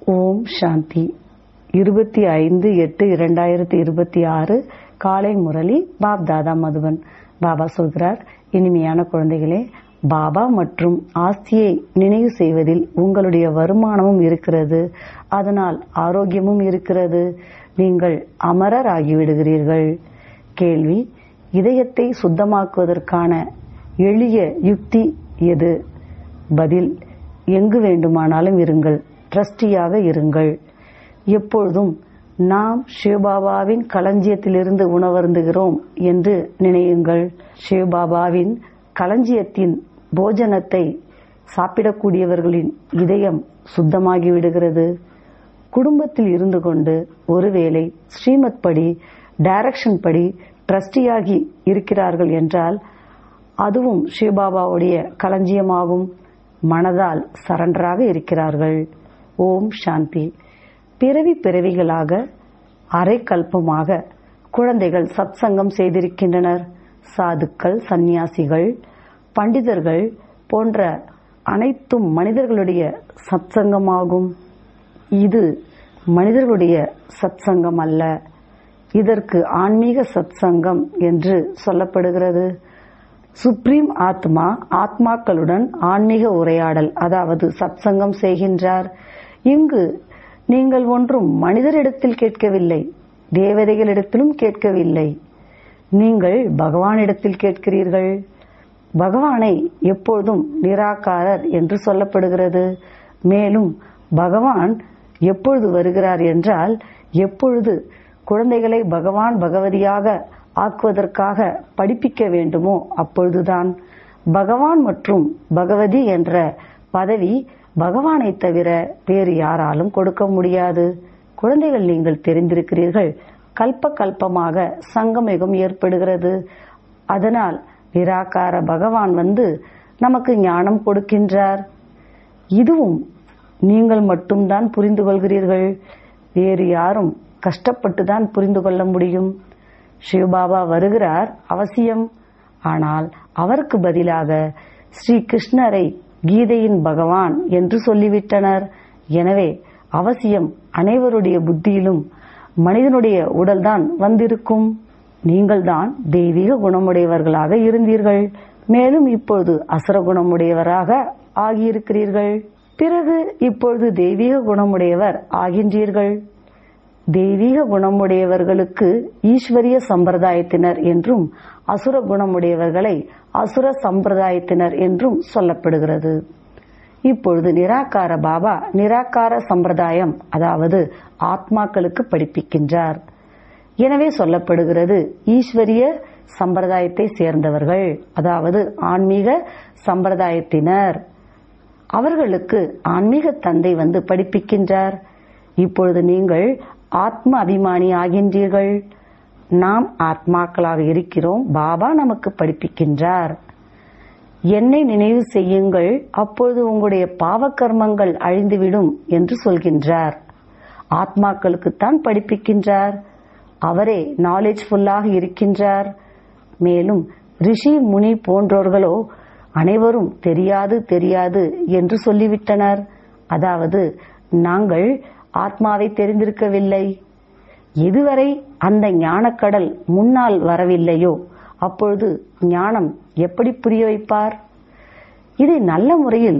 ஓம் சாந்தி இருபத்தி ஐந்து எட்டு இரண்டாயிரத்தி இருபத்தி ஆறு காலை முரளி பாப் தாதா மதுவன் பாபா சொல்கிறார் இனிமையான குழந்தைகளே பாபா மற்றும் ஆஸ்தியை நினைவு செய்வதில் உங்களுடைய வருமானமும் இருக்கிறது அதனால் ஆரோக்கியமும் இருக்கிறது நீங்கள் அமரர் ஆகிவிடுகிறீர்கள் கேள்வி இதயத்தை சுத்தமாக்குவதற்கான எளிய யுக்தி எது பதில் எங்கு வேண்டுமானாலும் இருங்கள் ட்ரஸ்டியாக இருங்கள் எப்பொழுதும் நாம் சிவபாபாவின் களஞ்சியத்திலிருந்து உணவருந்துகிறோம் என்று நினையுங்கள் சிவபாபாவின் களஞ்சியத்தின் போஜனத்தை சாப்பிடக்கூடியவர்களின் இதயம் சுத்தமாகி விடுகிறது குடும்பத்தில் இருந்து கொண்டு ஒருவேளை ஸ்ரீமத் படி டைரக்ஷன் படி ட்ரஸ்டியாகி இருக்கிறார்கள் என்றால் அதுவும் சிவபாபாவுடைய களஞ்சியமாகும் மனதால் சரண்டராக இருக்கிறார்கள் ஓம் சாந்தி பிறவி பிறவிகளாக அரை கல்பமாக குழந்தைகள் சத்சங்கம் செய்திருக்கின்றனர் சாதுக்கள் சந்நியாசிகள் பண்டிதர்கள் போன்ற அனைத்தும் மனிதர்களுடைய சத்சங்கமாகும் இது மனிதர்களுடைய சத்சங்கம் அல்ல இதற்கு ஆன்மீக சத்சங்கம் என்று சொல்லப்படுகிறது சுப்ரீம் ஆத்மா ஆத்மாக்களுடன் ஆன்மீக உரையாடல் அதாவது சத்சங்கம் செய்கின்றார் இங்கு நீங்கள் ஒன்றும் மனிதரிடத்தில் கேட்கவில்லை தேவதைகளிடத்திலும் கேட்கவில்லை நீங்கள் பகவானிடத்தில் கேட்கிறீர்கள் பகவானை எப்பொழுதும் நிராகாரர் என்று சொல்லப்படுகிறது மேலும் பகவான் எப்பொழுது வருகிறார் என்றால் எப்பொழுது குழந்தைகளை பகவான் பகவதியாக ஆக்குவதற்காக படிப்பிக்க வேண்டுமோ அப்பொழுதுதான் பகவான் மற்றும் பகவதி என்ற பதவி பகவானை தவிர வேறு யாராலும் கொடுக்க முடியாது குழந்தைகள் நீங்கள் தெரிந்திருக்கிறீர்கள் கல்ப கல்பமாக சங்கமயுகம் ஏற்படுகிறது அதனால் நிராகார பகவான் வந்து நமக்கு ஞானம் கொடுக்கின்றார் இதுவும் நீங்கள் மட்டும்தான் புரிந்து கொள்கிறீர்கள் வேறு யாரும் கஷ்டப்பட்டு தான் புரிந்து கொள்ள முடியும் சிவபாபா வருகிறார் அவசியம் ஆனால் அவருக்கு பதிலாக ஸ்ரீ கிருஷ்ணரை கீதையின் பகவான் என்று சொல்லிவிட்டனர் எனவே அவசியம் அனைவருடைய புத்தியிலும் மனிதனுடைய உடல்தான் வந்திருக்கும் நீங்கள்தான் தெய்வீக குணமுடையவர்களாக இருந்தீர்கள் மேலும் இப்பொழுது அசுர குணமுடையவராக ஆகியிருக்கிறீர்கள் பிறகு இப்பொழுது தெய்வீக குணமுடையவர் ஆகின்றீர்கள் தெய்வீக குணமுடையவர்களுக்கு ஈஸ்வரிய சம்பிரதாயத்தினர் என்றும் அசுர குணமுடையவர்களை அசுர சம்பிரதாயத்தினர் என்றும் சொல்லப்படுகிறது இப்பொழுது நிராகார பாபா நிராகார சம்பிரதாயம் அதாவது ஆத்மாக்களுக்கு படிப்பிக்கின்றார் எனவே சொல்லப்படுகிறது ஈஸ்வரிய சம்பிரதாயத்தை சேர்ந்தவர்கள் அதாவது ஆன்மீக சம்பிரதாயத்தினர் அவர்களுக்கு ஆன்மீக தந்தை வந்து படிப்பிக்கின்றார் இப்பொழுது நீங்கள் ஆத்ம அபிமானி ஆகின்றீர்கள் நாம் ஆத்மாக்களாக இருக்கிறோம் பாபா நமக்கு படிப்பிக்கின்றார் என்னை நினைவு செய்யுங்கள் அப்பொழுது உங்களுடைய பாவ கர்மங்கள் அழிந்துவிடும் என்று சொல்கின்றார் ஆத்மாக்களுக்குத்தான் படிப்பிக்கின்றார் அவரே நாலேஜ்ஃபுல்லாக இருக்கின்றார் மேலும் ரிஷி முனி போன்றோர்களோ அனைவரும் தெரியாது தெரியாது என்று சொல்லிவிட்டனர் அதாவது நாங்கள் ஆத்மாவை தெரிந்திருக்கவில்லை எதுவரை அந்த ஞானக்கடல் முன்னால் வரவில்லையோ அப்பொழுது ஞானம் எப்படி புரிய வைப்பார் இதை நல்ல முறையில்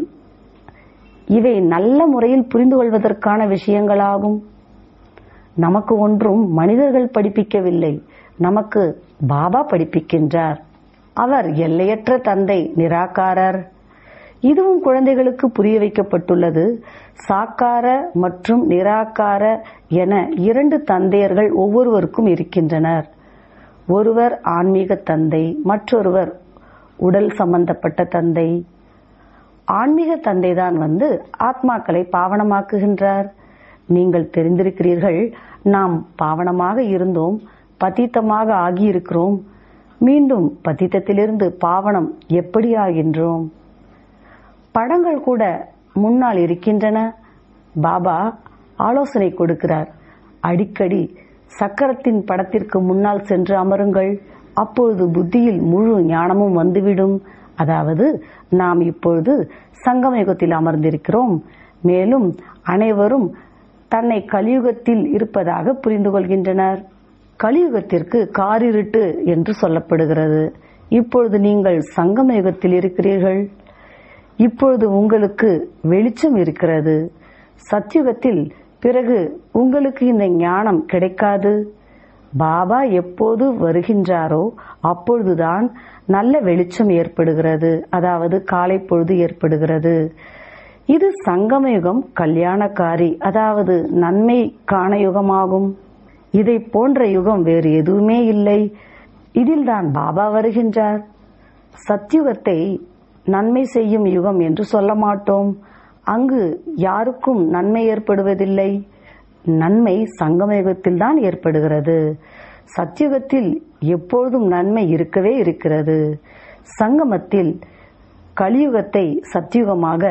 இவை நல்ல முறையில் புரிந்து கொள்வதற்கான விஷயங்களாகும் நமக்கு ஒன்றும் மனிதர்கள் படிப்பிக்கவில்லை நமக்கு பாபா படிப்பிக்கின்றார் அவர் எல்லையற்ற தந்தை நிராகாரர் இதுவும் குழந்தைகளுக்கு புரிய வைக்கப்பட்டுள்ளது சாக்கார மற்றும் நிராகார என இரண்டு தந்தையர்கள் ஒவ்வொருவருக்கும் இருக்கின்றனர் ஒருவர் ஆன்மீக தந்தை மற்றொருவர் உடல் சம்பந்தப்பட்ட தந்தை ஆன்மீக தந்தை தான் வந்து ஆத்மாக்களை பாவனமாக்குகின்றார் நீங்கள் தெரிந்திருக்கிறீர்கள் நாம் பாவனமாக இருந்தோம் பதீத்தமாக ஆகியிருக்கிறோம் மீண்டும் பதீத்தத்திலிருந்து பாவனம் எப்படி ஆகின்றோம் படங்கள் கூட முன்னால் இருக்கின்றன பாபா ஆலோசனை கொடுக்கிறார் அடிக்கடி சக்கரத்தின் படத்திற்கு முன்னால் சென்று அமருங்கள் அப்பொழுது புத்தியில் முழு ஞானமும் வந்துவிடும் அதாவது நாம் இப்பொழுது சங்கம யுகத்தில் அமர்ந்திருக்கிறோம் மேலும் அனைவரும் தன்னை கலியுகத்தில் இருப்பதாக புரிந்து கொள்கின்றனர் கலியுகத்திற்கு காரிருட்டு என்று சொல்லப்படுகிறது இப்பொழுது நீங்கள் சங்கம யுகத்தில் இருக்கிறீர்கள் இப்பொழுது உங்களுக்கு வெளிச்சம் இருக்கிறது சத்யுகத்தில் பிறகு உங்களுக்கு இந்த ஞானம் கிடைக்காது பாபா எப்போது வருகின்றாரோ அப்பொழுதுதான் நல்ல வெளிச்சம் ஏற்படுகிறது அதாவது காலை பொழுது ஏற்படுகிறது இது சங்கமயுகம் கல்யாணக்காரி அதாவது நன்மை காண யுகமாகும் இதை போன்ற யுகம் வேறு எதுவுமே இல்லை இதில் தான் பாபா வருகின்றார் சத்யுகத்தை நன்மை செய்யும் யுகம் என்று சொல்ல மாட்டோம் அங்கு யாருக்கும் நன்மை ஏற்படுவதில்லை நன்மை சங்கமயுகத்தில் தான் ஏற்படுகிறது சத்யுகத்தில் எப்பொழுதும் நன்மை இருக்கவே இருக்கிறது சங்கமத்தில் கலியுகத்தை சத்யுகமாக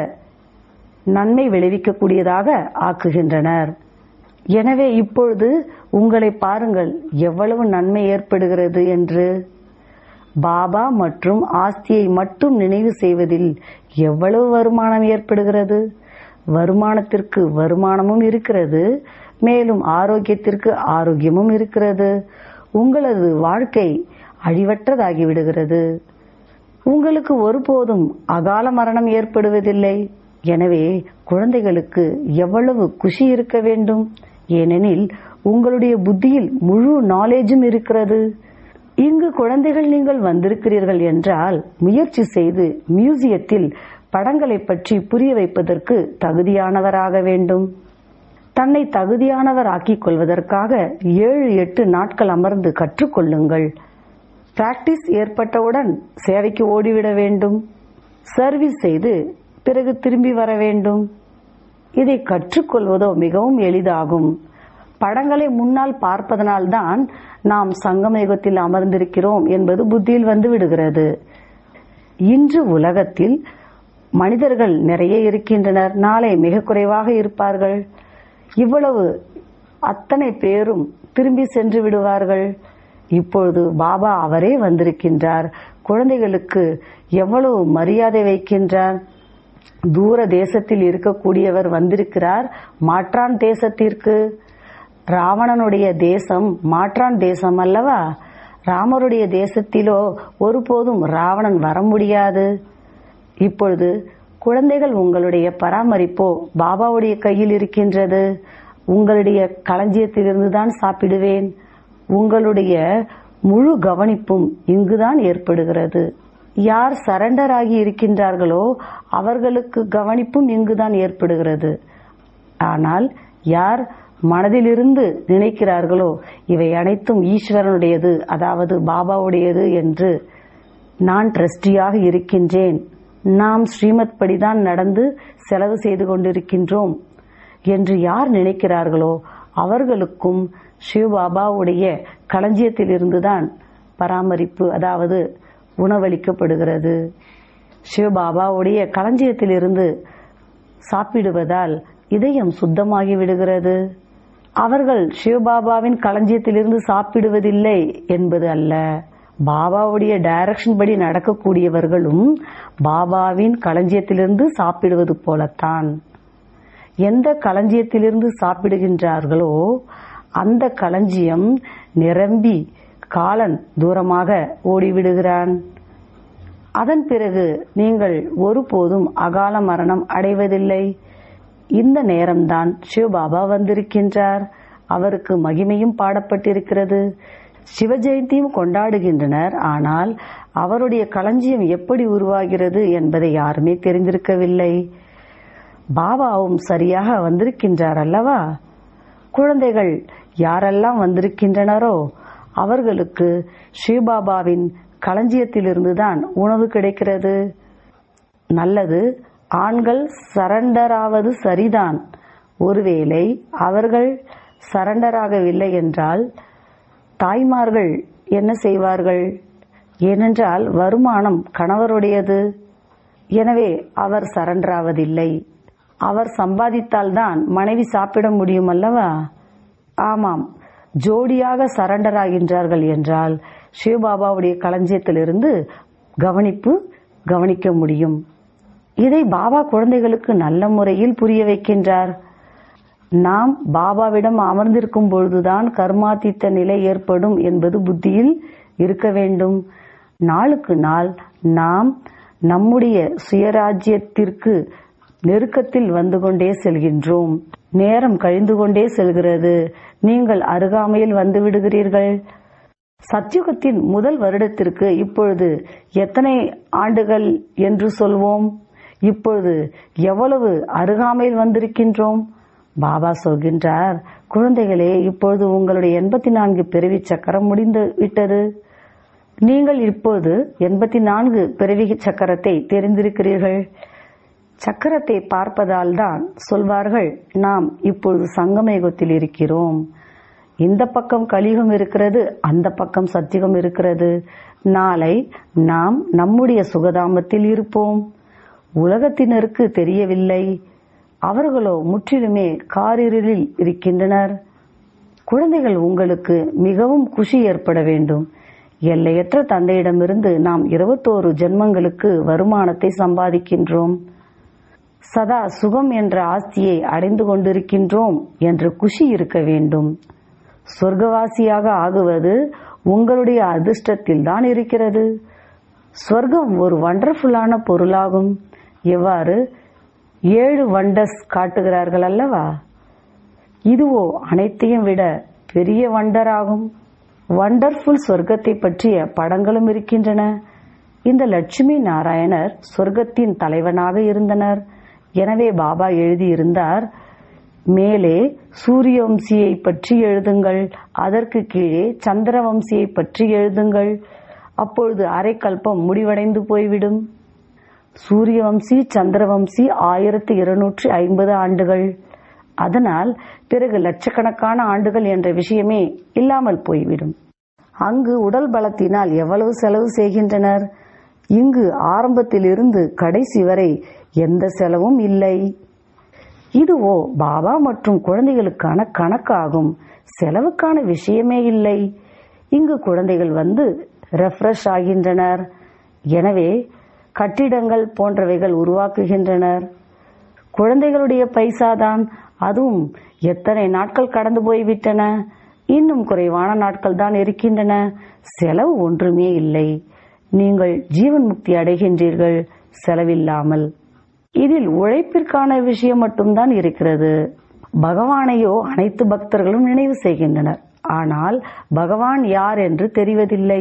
நன்மை விளைவிக்கக்கூடியதாக ஆக்குகின்றனர் எனவே இப்பொழுது உங்களை பாருங்கள் எவ்வளவு நன்மை ஏற்படுகிறது என்று பாபா மற்றும் ஆஸ்தியை மட்டும் நினைவு செய்வதில் எவ்வளவு வருமானம் ஏற்படுகிறது வருமானத்திற்கு வருமானமும் இருக்கிறது மேலும் ஆரோக்கியத்திற்கு ஆரோக்கியமும் இருக்கிறது உங்களது வாழ்க்கை அழிவற்றதாகி விடுகிறது உங்களுக்கு ஒருபோதும் அகால மரணம் ஏற்படுவதில்லை எனவே குழந்தைகளுக்கு எவ்வளவு குஷி இருக்க வேண்டும் ஏனெனில் உங்களுடைய புத்தியில் முழு நாலேஜும் இருக்கிறது இங்கு குழந்தைகள் நீங்கள் வந்திருக்கிறீர்கள் என்றால் முயற்சி செய்து மியூசியத்தில் படங்களை பற்றி புரிய வைப்பதற்கு தகுதியானவராக வேண்டும் தன்னை தகுதியானவர் ஆக்கிக் கொள்வதற்காக ஏழு எட்டு நாட்கள் அமர்ந்து கற்றுக்கொள்ளுங்கள் பிராக்டிஸ் ஏற்பட்டவுடன் சேவைக்கு ஓடிவிட வேண்டும் சர்வீஸ் செய்து பிறகு திரும்பி வர வேண்டும் இதை கற்றுக்கொள்வதோ மிகவும் எளிதாகும் படங்களை முன்னால் பார்ப்பதனால்தான் நாம் சங்கம யுகத்தில் அமர்ந்திருக்கிறோம் என்பது புத்தியில் வந்து விடுகிறது இன்று உலகத்தில் மனிதர்கள் நிறைய இருக்கின்றனர் நாளை மிக குறைவாக இருப்பார்கள் இவ்வளவு அத்தனை பேரும் திரும்பி சென்று விடுவார்கள் இப்பொழுது பாபா அவரே வந்திருக்கின்றார் குழந்தைகளுக்கு எவ்வளவு மரியாதை வைக்கின்றார் தூர தேசத்தில் இருக்கக்கூடியவர் வந்திருக்கிறார் மாற்றான் தேசத்திற்கு ராவணனுடைய தேசம் மாற்றான் தேசம் அல்லவா ராமருடைய தேசத்திலோ ஒருபோதும் ராவணன் வர முடியாது இப்பொழுது குழந்தைகள் உங்களுடைய பராமரிப்போ பாபாவுடைய கையில் இருக்கின்றது உங்களுடைய களஞ்சியத்திலிருந்து தான் சாப்பிடுவேன் உங்களுடைய முழு கவனிப்பும் இங்குதான் ஏற்படுகிறது யார் சரண்டர் ஆகி இருக்கின்றார்களோ அவர்களுக்கு கவனிப்பும் இங்குதான் ஏற்படுகிறது ஆனால் யார் மனதிலிருந்து நினைக்கிறார்களோ இவை அனைத்தும் ஈஸ்வரனுடையது அதாவது பாபாவுடையது என்று நான் ட்ரஸ்டியாக இருக்கின்றேன் நாம் ஸ்ரீமத் படிதான் நடந்து செலவு செய்து கொண்டிருக்கின்றோம் என்று யார் நினைக்கிறார்களோ அவர்களுக்கும் சிவபாபாவுடைய களஞ்சியத்திலிருந்துதான் பராமரிப்பு அதாவது உணவளிக்கப்படுகிறது சிவபாபாவுடைய களஞ்சியத்திலிருந்து சாப்பிடுவதால் இதயம் சுத்தமாகி விடுகிறது அவர்கள் சிவபாபாவின் களஞ்சியத்திலிருந்து சாப்பிடுவதில்லை என்பது அல்ல பாபாவுடைய டைரக்ஷன் படி நடக்கக்கூடியவர்களும் பாபாவின் களஞ்சியத்திலிருந்து சாப்பிடுவது போலத்தான் எந்த களஞ்சியத்திலிருந்து சாப்பிடுகின்றார்களோ அந்த களஞ்சியம் நிரம்பி காலன் தூரமாக ஓடிவிடுகிறான் அதன் பிறகு நீங்கள் ஒருபோதும் அகால மரணம் அடைவதில்லை இந்த நேரம்தான் சிவபாபா வந்திருக்கின்றார் அவருக்கு மகிமையும் பாடப்பட்டிருக்கிறது சிவ ஜெயந்தியும் கொண்டாடுகின்றனர் ஆனால் அவருடைய களஞ்சியம் எப்படி உருவாகிறது என்பதை யாருமே தெரிந்திருக்கவில்லை பாபாவும் சரியாக வந்திருக்கின்றார் அல்லவா குழந்தைகள் யாரெல்லாம் வந்திருக்கின்றனரோ அவர்களுக்கு ஸ்ரீபாபாவின் களஞ்சியத்திலிருந்துதான் உணவு கிடைக்கிறது நல்லது ஆண்கள் சரண்டராவது சரிதான் ஒருவேளை அவர்கள் சரண்டராகவில்லை என்றால் தாய்மார்கள் என்ன செய்வார்கள் ஏனென்றால் வருமானம் கணவருடையது எனவே அவர் சரண்டராவதில்லை அவர் சம்பாதித்தால்தான் மனைவி சாப்பிட முடியும் அல்லவா ஆமாம் ஜோடியாக சரண்டர் ஆகின்றார்கள் என்றால் சிவபாபாவுடைய களஞ்சியத்திலிருந்து கவனிப்பு கவனிக்க முடியும் இதை பாபா குழந்தைகளுக்கு நல்ல முறையில் புரிய வைக்கின்றார் நாம் பாபாவிடம் அமர்ந்திருக்கும் பொழுதுதான் கர்மாத்தீத்த நிலை ஏற்படும் என்பது புத்தியில் இருக்க வேண்டும் நாளுக்கு நாள் நாம் நம்முடைய சுயராஜ்யத்திற்கு நெருக்கத்தில் வந்து கொண்டே செல்கின்றோம் நேரம் கழிந்து கொண்டே செல்கிறது நீங்கள் அருகாமையில் வந்து விடுகிறீர்கள் சத்யுகத்தின் முதல் வருடத்திற்கு இப்பொழுது எத்தனை ஆண்டுகள் என்று சொல்வோம் இப்பொழுது எவ்வளவு அருகாமையில் வந்திருக்கின்றோம் பாபா சொல்கின்றார் குழந்தைகளே இப்பொழுது உங்களுடைய எண்பத்தி நான்கு பிறவி சக்கரம் முடிந்து விட்டது நீங்கள் இப்போது எண்பத்தி நான்கு பிறவி சக்கரத்தை தெரிந்திருக்கிறீர்கள் சக்கரத்தை பார்ப்பதால் தான் சொல்வார்கள் நாம் இப்பொழுது சங்கமயுகத்தில் இருக்கிறோம் இந்த பக்கம் கலியுகம் இருக்கிறது அந்த பக்கம் சத்தியுகம் இருக்கிறது நாளை நாம் நம்முடைய சுகதாமத்தில் இருப்போம் உலகத்தினருக்கு தெரியவில்லை அவர்களோ முற்றிலுமே காரிருளில் இருக்கின்றனர் குழந்தைகள் உங்களுக்கு மிகவும் குஷி ஏற்பட வேண்டும் எல்லையற்ற தந்தையிடமிருந்து நாம் இருபத்தோரு ஜென்மங்களுக்கு வருமானத்தை சம்பாதிக்கின்றோம் சதா சுகம் என்ற ஆஸ்தியை அடைந்து கொண்டிருக்கின்றோம் என்ற குஷி இருக்க வேண்டும் சொர்க்கவாசியாக ஆகுவது உங்களுடைய அதிர்ஷ்டத்தில் தான் இருக்கிறது சொர்க்கம் ஒரு வண்டர்ஃபுல்லான பொருளாகும் எவ்வாறு ஏழு வண்டர்ஸ் காட்டுகிறார்கள் அல்லவா இதுவோ அனைத்தையும் விட பெரிய வண்டர் ஆகும் வண்டர்ஃபுல் சொர்க்கத்தை பற்றிய படங்களும் இருக்கின்றன இந்த லட்சுமி நாராயணர் சொர்க்கத்தின் தலைவனாக இருந்தனர் எனவே பாபா எழுதியிருந்தார் மேலே சூரியவம்சியை பற்றி எழுதுங்கள் அதற்கு கீழே சந்திரவம்சியை பற்றி எழுதுங்கள் அப்பொழுது அரைக்கல்பம் முடிவடைந்து போய்விடும் சூரியவம்சி சந்திரவம்சி ஆயிரத்தி இருநூற்றி ஐம்பது ஆண்டுகள் அதனால் பிறகு லட்சக்கணக்கான ஆண்டுகள் என்ற விஷயமே இல்லாமல் போய்விடும் அங்கு உடல் பலத்தினால் எவ்வளவு செலவு செய்கின்றனர் இங்கு ஆரம்பத்திலிருந்து கடைசி வரை எந்த செலவும் இல்லை இதுவோ பாபா மற்றும் குழந்தைகளுக்கான கணக்காகும் செலவுக்கான விஷயமே இல்லை இங்கு குழந்தைகள் வந்து ரெஃப்ரெஷ் ஆகின்றனர் எனவே கட்டிடங்கள் போன்றவைகள் உருவாக்குகின்றனர் குழந்தைகளுடைய பைசாதான் அதுவும் எத்தனை நாட்கள் கடந்து போய்விட்டன இன்னும் குறைவான நாட்கள் தான் இருக்கின்றன செலவு ஒன்றுமே இல்லை நீங்கள் ஜீவன் முக்தி அடைகின்றீர்கள் செலவில்லாமல் இதில் உழைப்பிற்கான விஷயம் மட்டும்தான் இருக்கிறது பகவானையோ அனைத்து பக்தர்களும் நினைவு செய்கின்றனர் ஆனால் பகவான் யார் என்று தெரிவதில்லை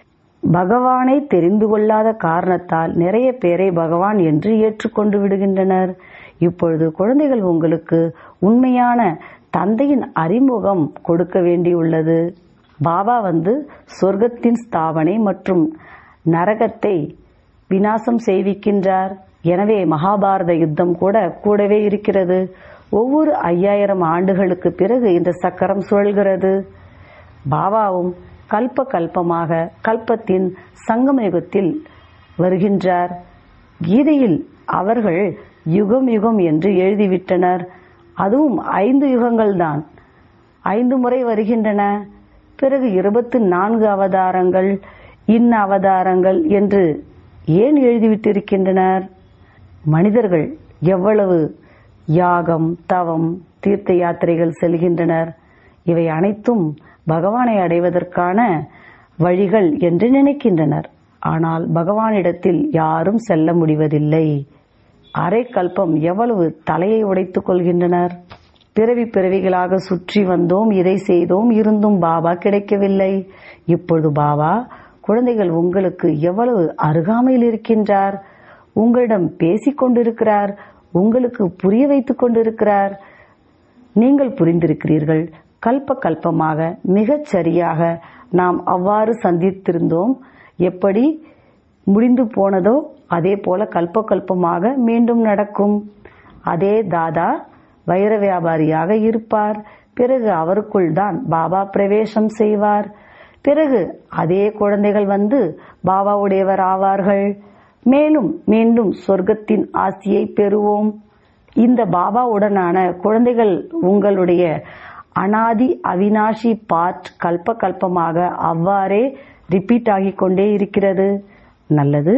பகவானை தெரிந்து கொள்ளாத காரணத்தால் நிறைய பேரை பகவான் என்று ஏற்றுக்கொண்டு விடுகின்றனர் இப்பொழுது குழந்தைகள் உங்களுக்கு உண்மையான தந்தையின் அறிமுகம் கொடுக்க வேண்டியுள்ளது பாபா வந்து சொர்க்கத்தின் ஸ்தாபனை மற்றும் நரகத்தை வினாசம் செய்விக்கின்றார் எனவே மகாபாரத யுத்தம் கூட கூடவே இருக்கிறது ஒவ்வொரு ஐயாயிரம் ஆண்டுகளுக்கு பிறகு இந்த சக்கரம் சுழல்கிறது பாபாவும் கல்ப கல்பமாக கல்பத்தின் சங்கம யுகத்தில் வருகின்றார் கீதையில் அவர்கள் யுகம் யுகம் என்று எழுதிவிட்டனர் அதுவும் ஐந்து யுகங்கள் தான் ஐந்து முறை வருகின்றன பிறகு இருபத்தி நான்கு அவதாரங்கள் இன்ன அவதாரங்கள் என்று ஏன் எழுதிவிட்டிருக்கின்றனர் மனிதர்கள் எவ்வளவு யாகம் தவம் தீர்த்த யாத்திரைகள் செல்கின்றனர் இவை அனைத்தும் பகவானை அடைவதற்கான வழிகள் என்று நினைக்கின்றனர் ஆனால் பகவானிடத்தில் யாரும் செல்ல முடிவதில்லை அரை கல்பம் எவ்வளவு தலையை உடைத்துக் கொள்கின்றனர் பிறவி பிறவிகளாக சுற்றி வந்தோம் இதை செய்தோம் இருந்தும் பாபா கிடைக்கவில்லை இப்பொழுது பாபா குழந்தைகள் உங்களுக்கு எவ்வளவு அருகாமையில் இருக்கின்றார் உங்களிடம் பேசிக் கொண்டிருக்கிறார் உங்களுக்கு புரிய வைத்துக் கொண்டிருக்கிறார் நீங்கள் புரிந்திருக்கிறீர்கள் கல்ப கல்பமாக மிகச் சரியாக நாம் அவ்வாறு சந்தித்திருந்தோம் எப்படி முடிந்து போனதோ அதே போல கல்ப கல்பமாக மீண்டும் நடக்கும் அதே தாதா வைர வியாபாரியாக இருப்பார் பிறகு அவருக்குள் தான் பாபா பிரவேசம் செய்வார் பிறகு அதே குழந்தைகள் வந்து பாபாவுடையவர் ஆவார்கள் மேலும் மீண்டும் சொர்க்கத்தின் ஆசியை பெறுவோம் இந்த பாபாவுடனான குழந்தைகள் உங்களுடைய அனாதி அவினாஷி பாட் கல்ப கல்பமாக அவ்வாறே ரிப்பீட் ஆகிக் கொண்டே இருக்கிறது நல்லது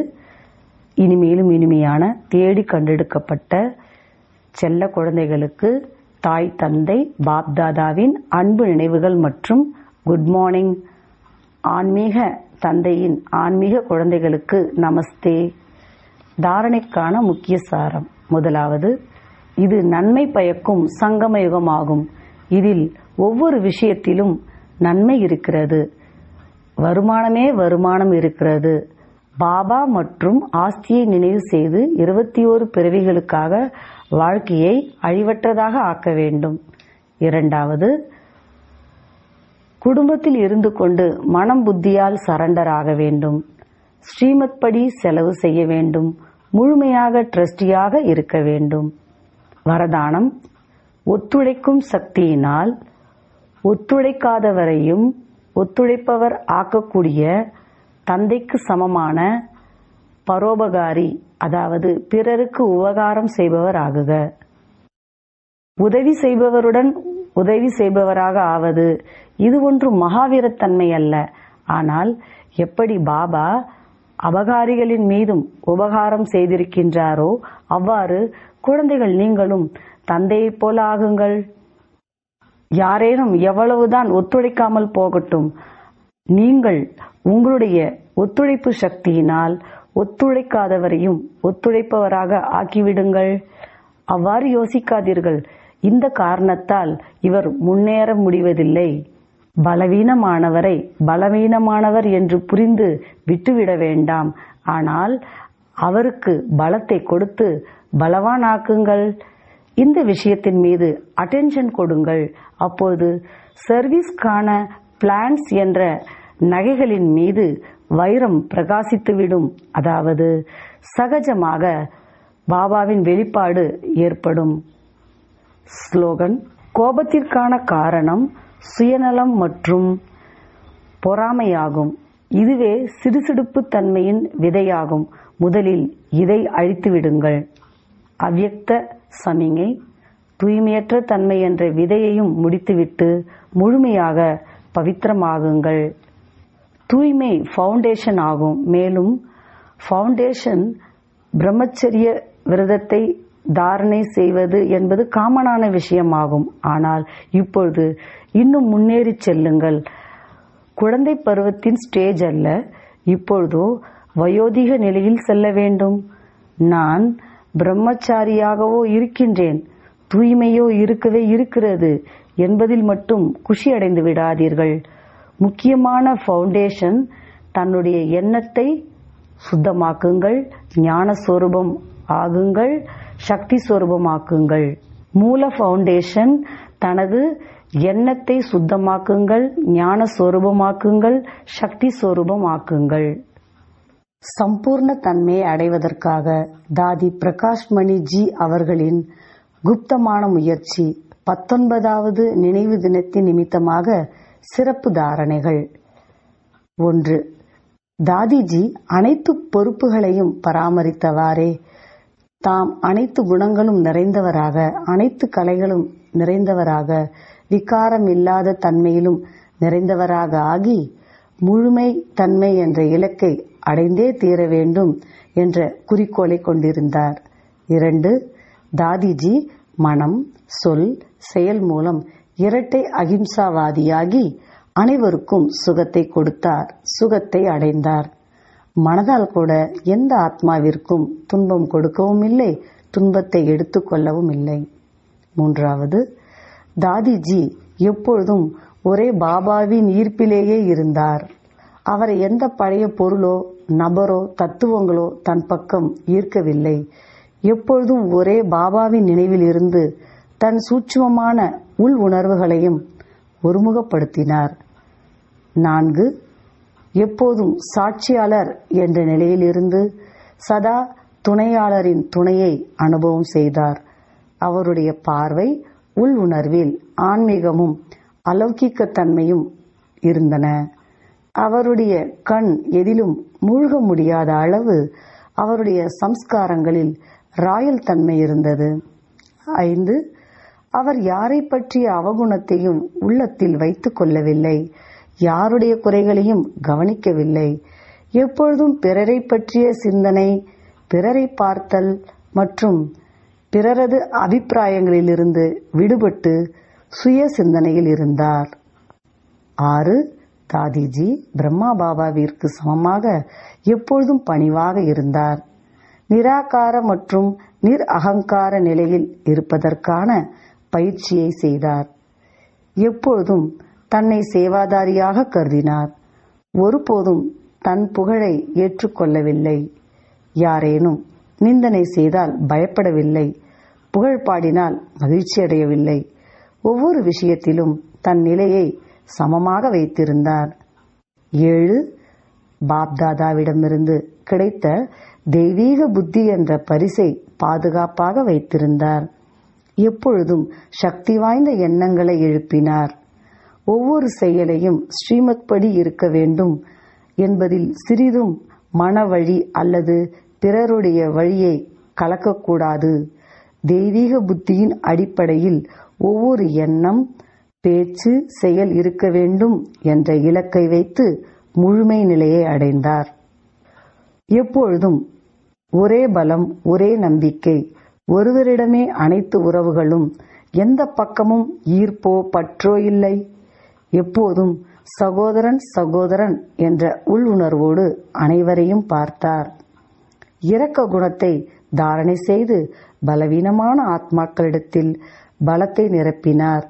இனிமேலும் இனிமையான தேடி கண்டெடுக்கப்பட்ட செல்ல குழந்தைகளுக்கு தாய் தந்தை பாப்தாதாவின் அன்பு நினைவுகள் மற்றும் குட் மார்னிங் ஆன்மீக தந்தையின் ஆன்மீக குழந்தைகளுக்கு நமஸ்தே தாரணைக்கான முக்கிய சாரம் முதலாவது இது நன்மை பயக்கும் சங்கம யுகமாகும் இதில் ஒவ்வொரு விஷயத்திலும் நன்மை இருக்கிறது வருமானமே வருமானம் இருக்கிறது பாபா மற்றும் ஆஸ்தியை நினைவு செய்து இருபத்தி ஓரு பிறவிகளுக்காக வாழ்க்கையை அழிவற்றதாக ஆக்க வேண்டும் இரண்டாவது குடும்பத்தில் இருந்து கொண்டு மனம் புத்தியால் சரண்டர் ஆக வேண்டும் ஸ்ரீமத் படி செலவு செய்ய வேண்டும் முழுமையாக ட்ரஸ்டியாக இருக்க வேண்டும் வரதானம் ஒத்துழைக்கும் சக்தியினால் ஒத்துழைக்காதவரையும் ஒத்துழைப்பவர் ஆக்கக்கூடிய தந்தைக்கு சமமான பரோபகாரி அதாவது பிறருக்கு உபகாரம் செய்பவர் ஆகுக உதவி செய்பவருடன் உதவி செய்பவராக ஆவது இது ஒன்று மகாவீரத்தன்மை அல்ல ஆனால் எப்படி பாபா அபகாரிகளின் மீதும் உபகாரம் செய்திருக்கின்றாரோ அவ்வாறு குழந்தைகள் நீங்களும் தந்தையைப் போல ஆகுங்கள் யாரேனும் எவ்வளவுதான் ஒத்துழைக்காமல் போகட்டும் நீங்கள் உங்களுடைய ஒத்துழைப்பு சக்தியினால் ஒத்துழைக்காதவரையும் ஒத்துழைப்பவராக ஆக்கிவிடுங்கள் அவ்வாறு யோசிக்காதீர்கள் இந்த காரணத்தால் இவர் முன்னேற முடிவதில்லை பலவீனமானவரை பலவீனமானவர் என்று புரிந்து விட்டுவிட வேண்டாம் ஆனால் அவருக்கு பலத்தை கொடுத்து பலவானாக்குங்கள் இந்த விஷயத்தின் மீது அட்டென்ஷன் கொடுங்கள் அப்போது சர்வீஸ்க்கான பிளான்ஸ் என்ற நகைகளின் மீது வைரம் பிரகாசித்துவிடும் அதாவது சகஜமாக பாபாவின் வெளிப்பாடு ஏற்படும் ஸ்லோகன் கோபத்திற்கான காரணம் சுயநலம் மற்றும் பொறாமையாகும் இதுவே சிடுசிடுப்பு தன்மையின் விதையாகும் முதலில் இதை அழித்துவிடுங்கள் அவ்யக்த சமிங்கை தூய்மையற்ற தன்மை என்ற விதையையும் முடித்துவிட்டு முழுமையாக பவித்திரமாகுங்கள் தூய்மை ஃபவுண்டேஷன் ஆகும் மேலும் ஃபவுண்டேஷன் பிரம்மச்சரிய விரதத்தை தாரணை செய்வது என்பது காமனான விஷயமாகும் ஆனால் இப்பொழுது இன்னும் முன்னேறி செல்லுங்கள் குழந்தை பருவத்தின் ஸ்டேஜ் அல்ல இப்பொழுதோ வயோதிக நிலையில் செல்ல வேண்டும் நான் பிரம்மச்சாரியாகவோ இருக்கின்றேன் தூய்மையோ இருக்கவே இருக்கிறது என்பதில் மட்டும் குஷி அடைந்து விடாதீர்கள் முக்கியமான ஃபவுண்டேஷன் தன்னுடைய எண்ணத்தை சுத்தமாக்குங்கள் ஞான சொரூபம் ஆகுங்கள் சக்தி சொரூபமாக்குங்கள் மூல ஃபவுண்டேஷன் தனது எண்ணத்தை சுத்தமாக்குங்கள் ஞான சொரூபமாக்குங்கள் சக்தி சொரூபமாக்குங்கள் சம்பூர்ண தன்மையை அடைவதற்காக தாதி பிரகாஷ் மணி ஜி அவர்களின் குப்தமான முயற்சி பத்தொன்பதாவது நினைவு தினத்தின் நிமித்தமாக சிறப்பு தாரணைகள் ஒன்று தாதிஜி அனைத்து பொறுப்புகளையும் பராமரித்தவாறே தாம் அனைத்து குணங்களும் நிறைந்தவராக அனைத்து கலைகளும் நிறைந்தவராக விகாரம் இல்லாத தன்மையிலும் நிறைந்தவராக ஆகி முழுமை தன்மை என்ற இலக்கை அடைந்தே தீர வேண்டும் என்ற குறிக்கோளை கொண்டிருந்தார் இரண்டு தாதிஜி மனம் சொல் செயல் மூலம் இரட்டை அகிம்சாவாதியாகி அனைவருக்கும் சுகத்தை கொடுத்தார் சுகத்தை அடைந்தார் மனதால் கூட எந்த ஆத்மாவிற்கும் துன்பம் கொடுக்கவும் இல்லை துன்பத்தை எடுத்துக்கொள்ளவும் இல்லை மூன்றாவது தாதிஜி எப்பொழுதும் ஒரே பாபாவின் ஈர்ப்பிலேயே இருந்தார் அவரை எந்த பழைய பொருளோ நபரோ தத்துவங்களோ தன் பக்கம் ஈர்க்கவில்லை எப்பொழுதும் ஒரே பாபாவின் நினைவில் இருந்து தன் சூட்சுமமான உள் உணர்வுகளையும் ஒருமுகப்படுத்தினார் நான்கு எப்போதும் சாட்சியாளர் என்ற நிலையிலிருந்து சதா துணையாளரின் துணையை அனுபவம் செய்தார் அவருடைய பார்வை உள் உணர்வில் ஆன்மீகமும் அலௌகிக்க தன்மையும் இருந்தன அவருடைய கண் எதிலும் மூழ்க முடியாத அளவு அவருடைய சம்ஸ்காரங்களில் ராயல் தன்மை இருந்தது ஐந்து அவர் யாரை பற்றிய அவகுணத்தையும் உள்ளத்தில் வைத்துக் கொள்ளவில்லை யாருடைய குறைகளையும் கவனிக்கவில்லை எப்பொழுதும் பிறரை பற்றிய சிந்தனை பிறரை பார்த்தல் மற்றும் பிறரது அபிப்பிராயங்களிலிருந்து விடுபட்டு சுய சிந்தனையில் இருந்தார் ஆறு தாதிஜி பிரம்மா பாபாவிற்கு சமமாக எப்பொழுதும் பணிவாக இருந்தார் நிராகார மற்றும் நிர் அகங்கார நிலையில் இருப்பதற்கான பயிற்சியை செய்தார் எப்பொழுதும் தன்னை சேவாதாரியாக கருதினார் ஒருபோதும் தன் புகழை ஏற்றுக்கொள்ளவில்லை யாரேனும் நிந்தனை செய்தால் பயப்படவில்லை புகழ் பாடினால் மகிழ்ச்சியடையவில்லை ஒவ்வொரு விஷயத்திலும் தன் நிலையை சமமாக வைத்திருந்தார் ஏழு பாப்தாதாவிடமிருந்து கிடைத்த தெய்வீக புத்தி என்ற பரிசை பாதுகாப்பாக வைத்திருந்தார் எப்பொழுதும் சக்தி வாய்ந்த எண்ணங்களை எழுப்பினார் ஒவ்வொரு செயலையும் ஸ்ரீமத் படி இருக்க வேண்டும் என்பதில் சிறிதும் மனவழி அல்லது பிறருடைய வழியை கலக்கக்கூடாது தெய்வீக புத்தியின் அடிப்படையில் ஒவ்வொரு எண்ணம் பேச்சு செயல் இருக்க வேண்டும் என்ற இலக்கை வைத்து முழுமை நிலையை அடைந்தார் எப்பொழுதும் ஒரே பலம் ஒரே நம்பிக்கை ஒருவரிடமே அனைத்து உறவுகளும் எந்த பக்கமும் ஈர்ப்போ பற்றோ இல்லை எப்போதும் சகோதரன் சகோதரன் என்ற உள்ளுணர்வோடு அனைவரையும் பார்த்தார் இரக்க குணத்தை தாரணை செய்து பலவீனமான ஆத்மாக்களிடத்தில் பலத்தை நிரப்பினார்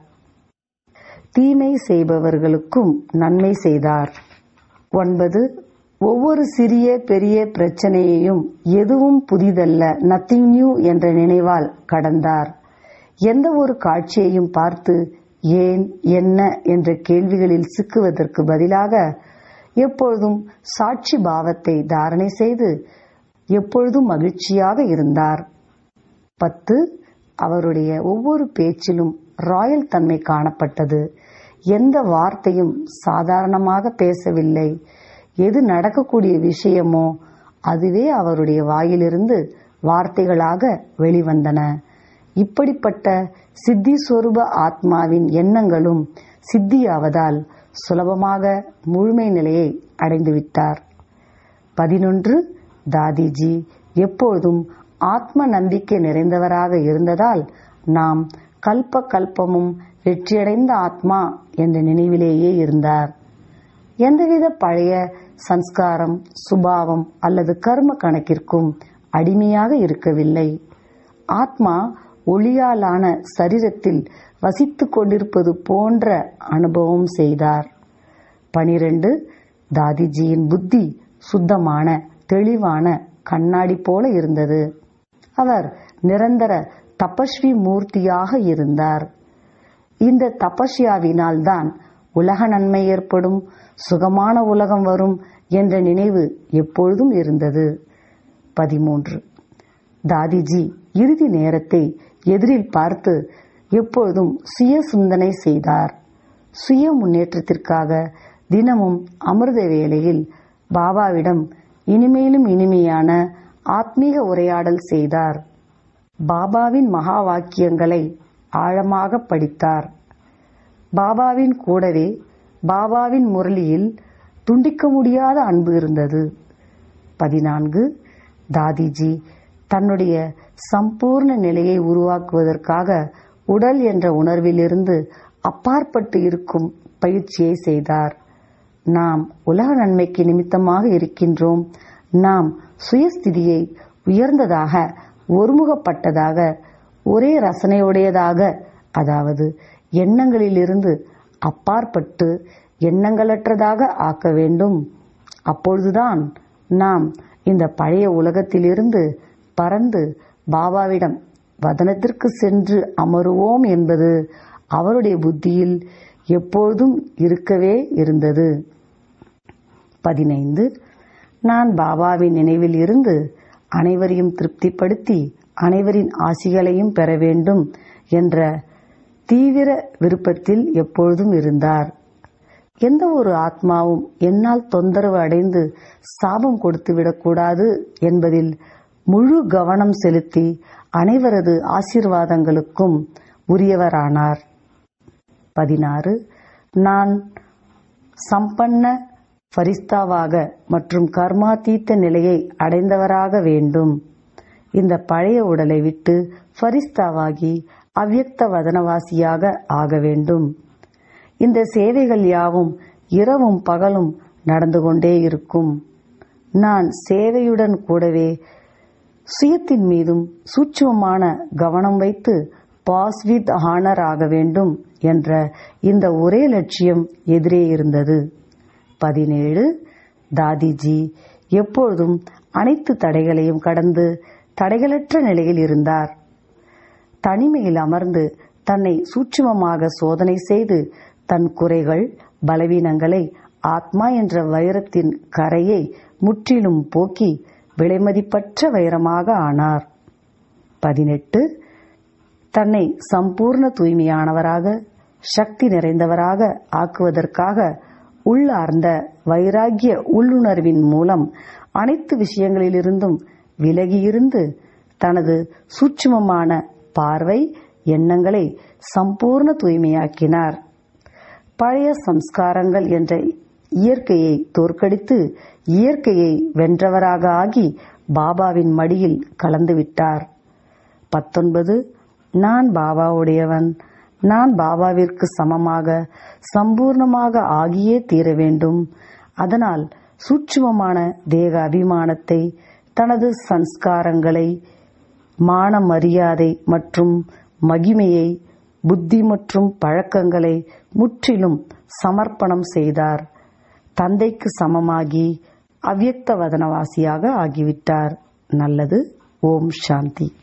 தீமை செய்பவர்களுக்கும் நன்மை செய்தார் ஒன்பது ஒவ்வொரு சிறிய பெரிய பிரச்சனையையும் எதுவும் புதிதல்ல நத்திங் நியூ என்ற நினைவால் கடந்தார் எந்த ஒரு காட்சியையும் பார்த்து ஏன் என்ன என்ற கேள்விகளில் சிக்குவதற்கு பதிலாக எப்பொழுதும் சாட்சி பாவத்தை தாரணை செய்து எப்பொழுதும் மகிழ்ச்சியாக இருந்தார் பத்து அவருடைய ஒவ்வொரு பேச்சிலும் ராயல் தன்மை காணப்பட்டது எந்த வார்த்தையும் சாதாரணமாக பேசவில்லை எது நடக்கக்கூடிய விஷயமோ அதுவே அவருடைய வாயிலிருந்து வார்த்தைகளாக வெளிவந்தன இப்படிப்பட்ட சித்தி ஸ்வரூப ஆத்மாவின் எண்ணங்களும் சித்தியாவதால் சுலபமாக முழுமை நிலையை அடைந்துவிட்டார் பதினொன்று தாதிஜி எப்பொழுதும் ஆத்ம நம்பிக்கை நிறைந்தவராக இருந்ததால் நாம் கல்ப கல்பமும் வெற்றியடைந்த ஆத்மா என்ற நினைவிலேயே இருந்தார் எந்தவித பழைய சன்ஸ்காரம் சுபாவம் அல்லது கர்ம கணக்கிற்கும் அடிமையாக இருக்கவில்லை ஆத்மா ஒளியாலான சரீரத்தில் வசித்துக் கொண்டிருப்பது போன்ற அனுபவம் செய்தார் பனிரெண்டு தாதிஜியின் புத்தி சுத்தமான தெளிவான கண்ணாடி போல இருந்தது அவர் நிரந்தர தபஸ்வி மூர்த்தியாக இருந்தார் இந்த தபஸ்யாவினால் தான் உலக நன்மை ஏற்படும் சுகமான உலகம் வரும் என்ற நினைவு எப்பொழுதும் இருந்தது பதிமூன்று தாதிஜி இறுதி நேரத்தை எதிரில் பார்த்து எப்பொழுதும் சுய சிந்தனை செய்தார் சுய முன்னேற்றத்திற்காக தினமும் அமிர்த வேளையில் பாபாவிடம் இனிமேலும் இனிமையான ஆத்மீக உரையாடல் செய்தார் பாபாவின் மகா வாக்கியங்களை ஆழமாக படித்தார் பாபாவின் கூடவே பாபாவின் முரளியில் துண்டிக்க முடியாத அன்பு இருந்தது பதினான்கு தாதிஜி தன்னுடைய சம்பூர்ண நிலையை உருவாக்குவதற்காக உடல் என்ற உணர்விலிருந்து அப்பாற்பட்டு இருக்கும் பயிற்சியை செய்தார் நாம் உலக நன்மைக்கு நிமித்தமாக இருக்கின்றோம் நாம் சுயஸ்திதியை உயர்ந்ததாக ஒருமுகப்பட்டதாக ஒரே ரசனையுடையதாக அதாவது எண்ணங்களிலிருந்து அப்பாற்பட்டு எண்ணங்களற்றதாக ஆக்க வேண்டும் அப்பொழுதுதான் நாம் இந்த பழைய உலகத்திலிருந்து பறந்து பாபாவிடம் வதனத்திற்கு சென்று அமருவோம் என்பது அவருடைய புத்தியில் எப்பொழுதும் இருக்கவே இருந்தது பதினைந்து நான் பாபாவின் நினைவில் இருந்து அனைவரையும் திருப்திப்படுத்தி அனைவரின் ஆசிகளையும் பெற வேண்டும் என்ற தீவிர விருப்பத்தில் எப்பொழுதும் இருந்தார் எந்த ஒரு ஆத்மாவும் என்னால் தொந்தரவு அடைந்து சாபம் கொடுத்து விடக்கூடாது என்பதில் முழு கவனம் செலுத்தி அனைவரது ஆசீர்வாதங்களுக்கும் உரியவரானார் பதினாறு நான் சம்பன்ன ஃபரிஸ்தாவாக மற்றும் கர்மாதீத்த நிலையை அடைந்தவராக வேண்டும் இந்த பழைய உடலை விட்டு ஃபரிஸ்தாவாகி அவ்யக்த வதனவாசியாக ஆக வேண்டும் இந்த சேவைகள் யாவும் இரவும் பகலும் நடந்து கொண்டே இருக்கும் நான் சேவையுடன் கூடவே சுயத்தின் மீதும் சூட்சுமமான கவனம் வைத்து பாஸ் வித் ஹானர் ஆக வேண்டும் என்ற இந்த ஒரே லட்சியம் எதிரே இருந்தது பதினேழு தாதிஜி எப்பொழுதும் அனைத்து தடைகளையும் கடந்து தடைகளற்ற நிலையில் இருந்தார் தனிமையில் அமர்ந்து தன்னை சூட்சுமமாக சோதனை செய்து தன் குறைகள் பலவீனங்களை ஆத்மா என்ற வைரத்தின் கரையை முற்றிலும் போக்கி விலைமதிப்பற்ற வைரமாக ஆனார் பதினெட்டு தன்னை சம்பூர்ண தூய்மையானவராக சக்தி நிறைந்தவராக ஆக்குவதற்காக உள்ளார்ந்த வைராகிய உள்ளுணர்வின் மூலம் அனைத்து விஷயங்களிலிருந்தும் விலகியிருந்து தனது சூட்சுமமான பார்வை எண்ணங்களை சம்பூர்ண தூய்மையாக்கினார் பழைய சம்ஸ்காரங்கள் என்ற இயற்கையை தோற்கடித்து இயற்கையை வென்றவராக ஆகி பாபாவின் மடியில் கலந்துவிட்டார் பத்தொன்பது நான் பாபாவுடையவன் நான் பாபாவிற்கு சமமாக சம்பூர்ணமாக ஆகியே தீர வேண்டும் அதனால் சூட்சுமமான தேக அபிமானத்தை தனது சன்ஸ்காரங்களை மான மரியாதை மற்றும் மகிமையை புத்தி மற்றும் பழக்கங்களை முற்றிலும் சமர்ப்பணம் செய்தார் தந்தைக்கு சமமாகி அவ்யக்த வதனவாசியாக ஆகிவிட்டார் நல்லது ஓம் சாந்தி